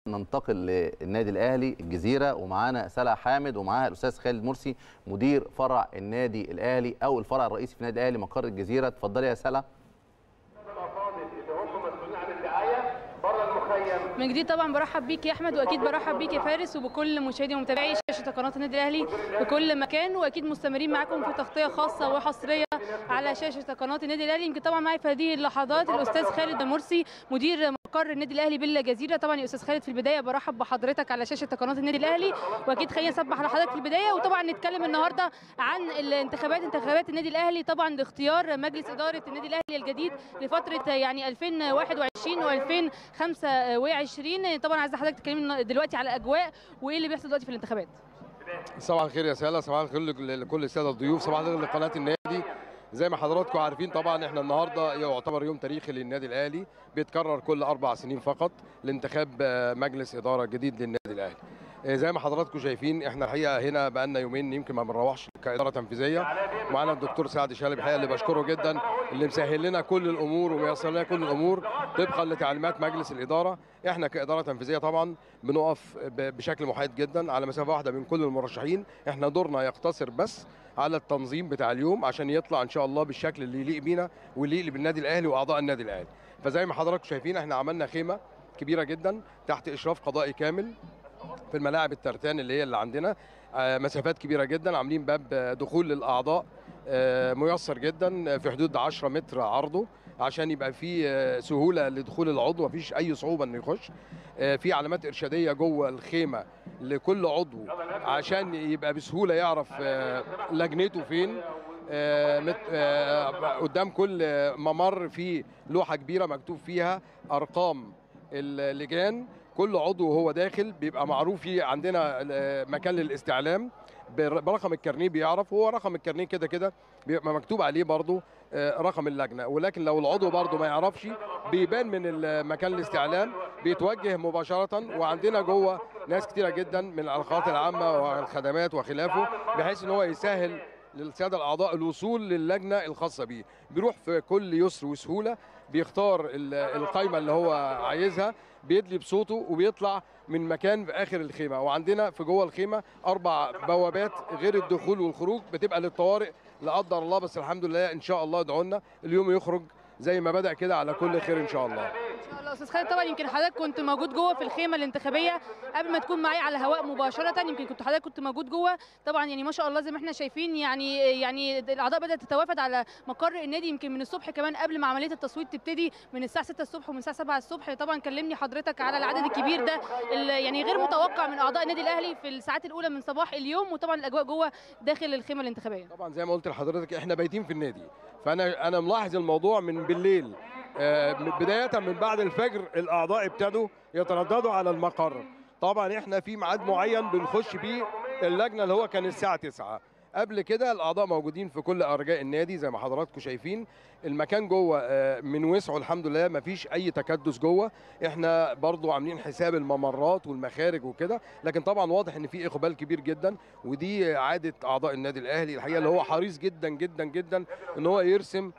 ننتقل للنادي الاهلي الجزيره ومعانا سلا حامد ومعاها الاستاذ خالد مرسي مدير فرع النادي الاهلي او الفرع الرئيسي في النادي الاهلي مقر الجزيره اتفضلي يا سلا من جديد طبعا برحب بيك يا احمد واكيد برحب بيك يا فارس وبكل مشاهدي ومتابعي شاشه قناه النادي الاهلي في كل مكان واكيد مستمرين معاكم في تغطيه خاصه وحصريه على شاشه قناه النادي الاهلي يمكن طبعا معي في هذه اللحظات الاستاذ خالد مرسي مدير مقر النادي الاهلي بالجزيره طبعا يا استاذ خالد في البدايه برحب بحضرتك على شاشه قناه النادي الاهلي واكيد خلينا نسبح لحضرتك في البدايه وطبعا نتكلم النهارده عن الانتخابات انتخابات النادي الاهلي طبعا لاختيار مجلس اداره النادي الاهلي الجديد لفتره يعني 2021 و2025 طبعا عايز حضرتك تكلمنا دلوقتي على الاجواء وايه اللي بيحصل دلوقتي في الانتخابات صباح الخير يا ساله صباح الخير لكل الساده الضيوف صباح الخير لقناه النادي زي ما حضراتكم عارفين طبعا احنا النهارده يعتبر يوم تاريخي للنادي الاهلي بيتكرر كل اربع سنين فقط لانتخاب مجلس اداره جديد للنادي الاهلي زي ما حضراتكم شايفين احنا الحقيقه هنا بقى لنا يومين يمكن ما بنروحش كاداره تنفيذيه معانا الدكتور سعد شلبي الحقيقه اللي بشكره جدا اللي مسهل لنا كل الامور وميسر لنا كل الامور طبقا لتعليمات مجلس الاداره احنا كاداره تنفيذيه طبعا بنقف بشكل محايد جدا على مسافه واحده من كل المرشحين احنا دورنا يقتصر بس على التنظيم بتاع اليوم عشان يطلع ان شاء الله بالشكل اللي يليق بينا ويليق بالنادي الاهلي واعضاء النادي الاهلي فزي ما حضراتكم شايفين احنا عملنا خيمه كبيره جدا تحت اشراف قضائي كامل في الملاعب الترتان اللي هي اللي عندنا مسافات كبيره جدا عاملين باب دخول للاعضاء ميسر جدا في حدود 10 متر عرضه عشان يبقى في سهوله لدخول العضو مفيش اي صعوبه انه يخش في علامات ارشاديه جوه الخيمه لكل عضو عشان يبقى بسهوله يعرف لجنته فين قدام كل ممر في لوحه كبيره مكتوب فيها ارقام اللجان كل عضو وهو داخل بيبقى معروف في عندنا مكان للاستعلام برقم الكارنيه بيعرف هو رقم الكارنيه كده كده بيبقى مكتوب عليه برضه رقم اللجنه ولكن لو العضو برضه ما يعرفش بيبان من مكان الاستعلام بيتوجه مباشره وعندنا جوه ناس كتيره جدا من العلاقات العامه والخدمات وخلافه بحيث ان هو يسهل للساده الاعضاء الوصول للجنه الخاصه بيه بيروح في كل يسر وسهوله بيختار القايمه اللي هو عايزها بيدلي بصوته وبيطلع من مكان في اخر الخيمه وعندنا في جوه الخيمه اربع بوابات غير الدخول والخروج بتبقى للطوارئ لا قدر الله بس الحمد لله ان شاء الله ادعوا لنا اليوم يخرج زي ما بدا كده على كل خير ان شاء الله ان شاء الله استاذ خالد طبعا يمكن حضرتك كنت موجود جوه في الخيمه الانتخابيه قبل ما تكون معايا على الهواء مباشره يمكن كنت حضرتك كنت موجود جوه طبعا يعني ما شاء الله زي ما احنا شايفين يعني يعني الاعضاء بدات تتوافد على مقر النادي يمكن من الصبح كمان قبل ما عمليه التصويت تبتدي من الساعه 6 الصبح ومن الساعه 7 الصبح طبعا كلمني حضرتك على العدد الكبير ده يعني غير متوقع من اعضاء النادي الاهلي في الساعات الاولى من صباح اليوم وطبعا الاجواء جوه داخل الخيمه الانتخابيه طبعا زي ما قلت لحضرتك احنا بايتين في النادي فانا انا ملاحظ الموضوع من بالليل بداية من بعد الفجر الأعضاء ابتدوا يترددوا على المقر طبعا احنا في ميعاد معين بنخش بيه اللجنة اللي هو كان الساعة 9 قبل كده الاعضاء موجودين في كل ارجاء النادي زي ما حضراتكم شايفين المكان جوه من وسعه الحمد لله ما فيش اي تكدس جوه احنا برضو عاملين حساب الممرات والمخارج وكده لكن طبعا واضح ان في اقبال كبير جدا ودي عاده اعضاء النادي الاهلي الحقيقه اللي هو حريص جدا جدا جدا ان هو يرسم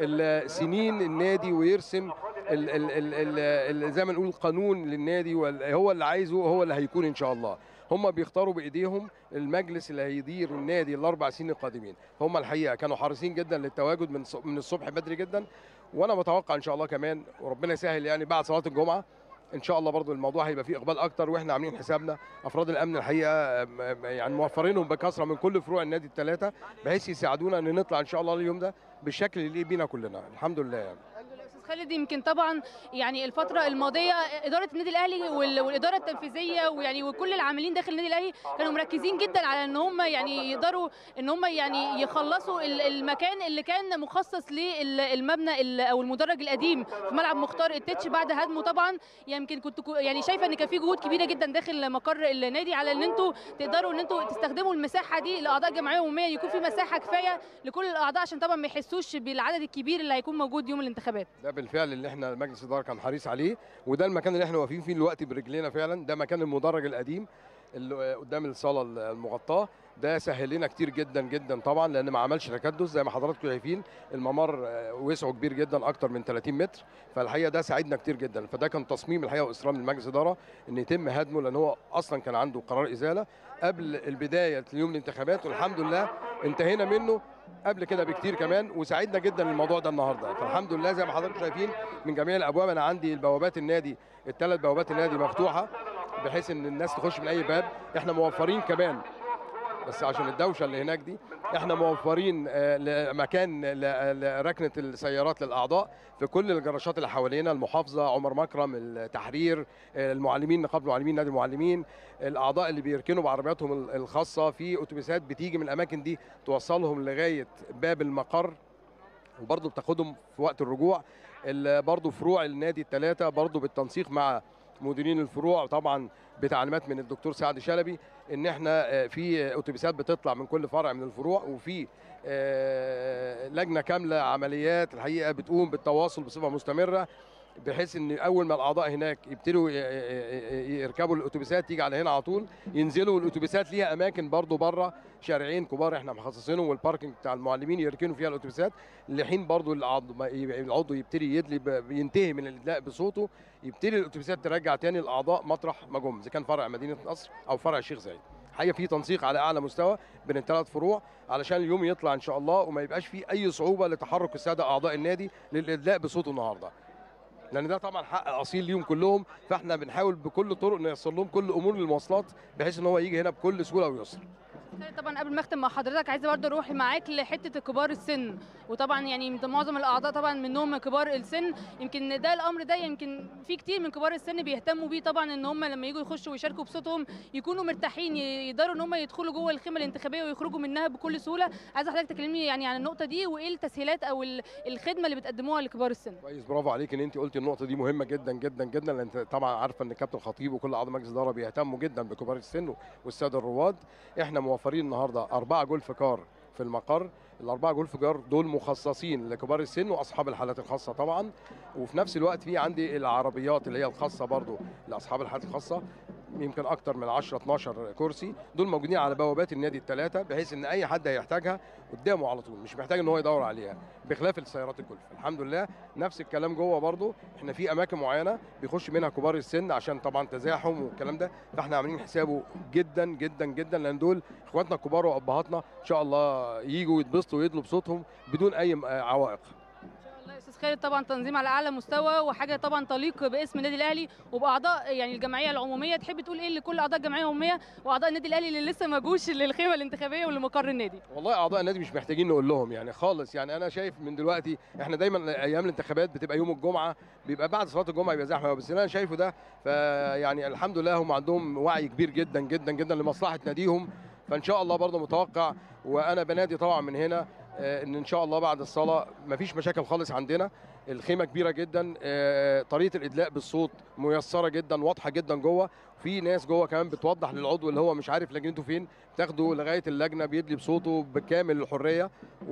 سنين النادي ويرسم ال ال ال ال زي ما نقول قانون للنادي هو اللي عايزه هو اللي هيكون ان شاء الله هم بيختاروا بايديهم المجلس اللي هيدير النادي الاربع سنين القادمين هم الحقيقه كانوا حريصين جدا للتواجد من من الصبح بدري جدا وانا متوقع ان شاء الله كمان وربنا يسهل يعني بعد صلاه الجمعه ان شاء الله برضو الموضوع هيبقى فيه اقبال اكتر واحنا عاملين حسابنا افراد الامن الحقيقه يعني موفرينهم بكثره من كل فروع النادي الثلاثه بحيث يساعدونا ان نطلع ان شاء الله اليوم ده بالشكل اللي يليق بينا كلنا الحمد لله يعني. خالد يمكن طبعا يعني الفتره الماضيه اداره النادي الاهلي والاداره التنفيذيه ويعني وكل العاملين داخل النادي الاهلي كانوا مركزين جدا على ان هم يعني يقدروا ان هم يعني يخلصوا المكان اللي كان مخصص للمبنى او المدرج القديم في ملعب مختار التتش بعد هدمه طبعا يمكن كنت يعني شايفه ان كان في جهود كبيره جدا داخل مقر النادي على ان انتوا تقدروا ان انتوا تستخدموا المساحه دي لاعضاء جمعيه عموميه يكون في مساحه كفايه لكل الاعضاء عشان طبعا ما يحسوش بالعدد الكبير اللي هيكون موجود يوم الانتخابات ده بالفعل اللي احنا مجلس الاداره كان حريص عليه وده المكان اللي احنا واقفين فيه دلوقتي برجلينا فعلا ده مكان المدرج القديم اللي قدام الصاله المغطاه ده سهل لنا كتير جدا جدا طبعا لان ما عملش تكدس زي ما حضراتكم شايفين الممر آه، وسعه كبير جدا اكتر من 30 متر فالحقيقه ده ساعدنا كتير جدا فده كان تصميم الحقيقه واصرار من مجلس اداره ان يتم هدمه لان هو اصلا كان عنده قرار ازاله قبل البدايه يوم الانتخابات والحمد لله انتهينا منه قبل كده بكتير كمان وساعدنا جدا الموضوع ده النهارده فالحمد لله زي ما حضراتكم شايفين من جميع الابواب انا عندي البوابات النادي الثلاث بوابات النادي مفتوحه بحيث ان الناس تخش من اي باب احنا موفرين كمان بس عشان الدوشه اللي هناك دي احنا موفرين آه، مكان لركنه السيارات للاعضاء في كل الجراشات اللي حوالينا المحافظه عمر مكرم التحرير آه، المعلمين نقابه المعلمين نادي المعلمين الاعضاء اللي بيركنوا بعربياتهم ال- الخاصه في اتوبيسات بتيجي من الاماكن دي توصلهم لغايه باب المقر وبرضه بتاخدهم في وقت الرجوع ال- برضه فروع النادي الثلاثه برضه بالتنسيق مع مديرين الفروع طبعا بتعليمات من الدكتور سعد شلبي ان احنا آه، في اتوبيسات بتطلع من كل فرع من الفروع وفي آه، لجنه كامله عمليات الحقيقه بتقوم بالتواصل بصفه مستمره بحيث ان اول ما الاعضاء هناك يبتدوا ي- ي- ي- يركبوا الاتوبيسات تيجي على هنا على طول ينزلوا الاتوبيسات ليها اماكن برضو بره شارعين كبار احنا مخصصينهم والباركنج بتاع المعلمين يركنوا فيها الاتوبيسات لحين برضو العضو ما ي- العضو يبتدي يدلي ب- ينتهي من الادلاء بصوته يبتدي الاتوبيسات ترجع تاني الاعضاء مطرح ما جم اذا كان فرع مدينه نصر او فرع الشيخ زايد حقيقه في تنسيق على اعلى مستوى بين الثلاث فروع علشان اليوم يطلع ان شاء الله وما يبقاش فيه اي صعوبه لتحرك الساده اعضاء النادي للادلاء بصوته النهارده لان ده طبعا حق اصيل ليهم كلهم فاحنا بنحاول بكل الطرق نيسر لهم كل امور المواصلات بحيث ان هو يجي هنا بكل سهوله ويسر طبعا قبل ما اختم مع حضرتك عايزه برضه اروح معاك لحته كبار السن وطبعا يعني يمكن معظم الاعضاء طبعا منهم كبار السن يمكن ده الامر ده يمكن في كتير من كبار السن بيهتموا بيه طبعا ان هم لما يجوا يخشوا ويشاركوا بصوتهم يكونوا مرتاحين يقدروا ان هم يدخلوا جوه الخيمه الانتخابيه ويخرجوا منها بكل سهوله عايزه حضرتك تكلمني يعني عن النقطه دي وايه التسهيلات او ال- الخدمه اللي بتقدموها لكبار السن كويس برافو عليك ان انت قلتي النقطه دي مهمه جدا جدا جدا لان انت طبعا عارفه ان كابتن خطيب وكل اعضاء مجلس الاداره بيهتموا جدا بكبار السن والساده الرواد احنا موفرين النهارده اربعه جولف كار في المقر الاربعه جولف كار دول مخصصين لكبار السن واصحاب الحالات الخاصه طبعا وفي نفس الوقت في عندي العربيات اللي هي الخاصه برضو لاصحاب الحالات الخاصه يمكن اكتر من 10 12 كرسي دول موجودين على بوابات النادي الثلاثه بحيث ان اي حد هيحتاجها قدامه على طول مش محتاج ان هو يدور عليها بخلاف السيارات الكلف الحمد لله نفس الكلام جوه برضو احنا في اماكن معينه بيخش منها كبار السن عشان طبعا تزاحم والكلام ده فاحنا عاملين حسابه جدا جدا جدا لان دول اخواتنا الكبار وابهاتنا ان شاء الله يجوا يتبسطوا ويدلوا بصوتهم بدون اي م- عوائق والله يا استاذ خالد طبعا تنظيم على اعلى مستوى وحاجه طبعا تليق باسم النادي الاهلي وباعضاء يعني الجمعيه العموميه تحب تقول ايه لكل اعضاء الجمعيه العموميه واعضاء النادي الاهلي اللي لسه ما جوش للخيمه الانتخابيه ولمقر النادي والله اعضاء النادي مش محتاجين نقول لهم يعني خالص يعني انا شايف من دلوقتي احنا دايما ايام الانتخابات بتبقى يوم الجمعه بيبقى بعد صلاه الجمعه يبقى زحمه بس اللي انا شايفه ده فيعني الحمد لله هم عندهم وعي كبير جدا جدا جدا لمصلحه ناديهم فان شاء الله برضه متوقع وانا بنادي طبعا من هنا آه، ان ان شاء الله بعد الصلاه مفيش مشاكل خالص عندنا الخيمه كبيره جدا آه، طريقه الادلاء بالصوت ميسره جدا واضحه جدا جوه في ناس جوه كمان بتوضح للعضو اللي هو مش عارف لجنته فين تاخده لغايه اللجنه بيدلي بصوته بكامل الحريه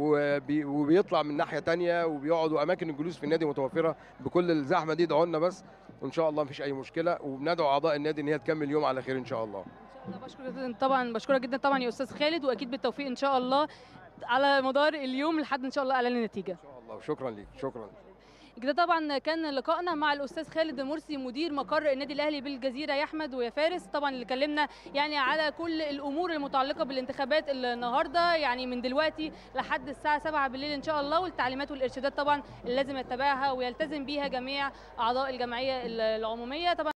وبي وبيطلع من ناحيه تانية وبيقعد واماكن الجلوس في النادي متوفره بكل الزحمه دي ادعوا لنا بس وان شاء الله مفيش اي مشكله وبندعو اعضاء النادي ان هي تكمل يوم على خير ان شاء الله أنا بشكر جدا طبعا بشكرك جدا طبعا يا استاذ خالد واكيد بالتوفيق ان شاء الله على مدار اليوم لحد ان شاء الله اعلان النتيجه ان شاء الله وشكرا ليك شكرا كده طبعا كان لقائنا مع الاستاذ خالد مرسي مدير مقر النادي الاهلي بالجزيره يا احمد ويا فارس طبعا اللي اتكلمنا يعني على كل الامور المتعلقه بالانتخابات النهارده يعني من دلوقتي لحد الساعه 7 بالليل ان شاء الله والتعليمات والارشادات طبعا اللي لازم يتبعها ويلتزم بيها جميع اعضاء الجمعيه العموميه طبعا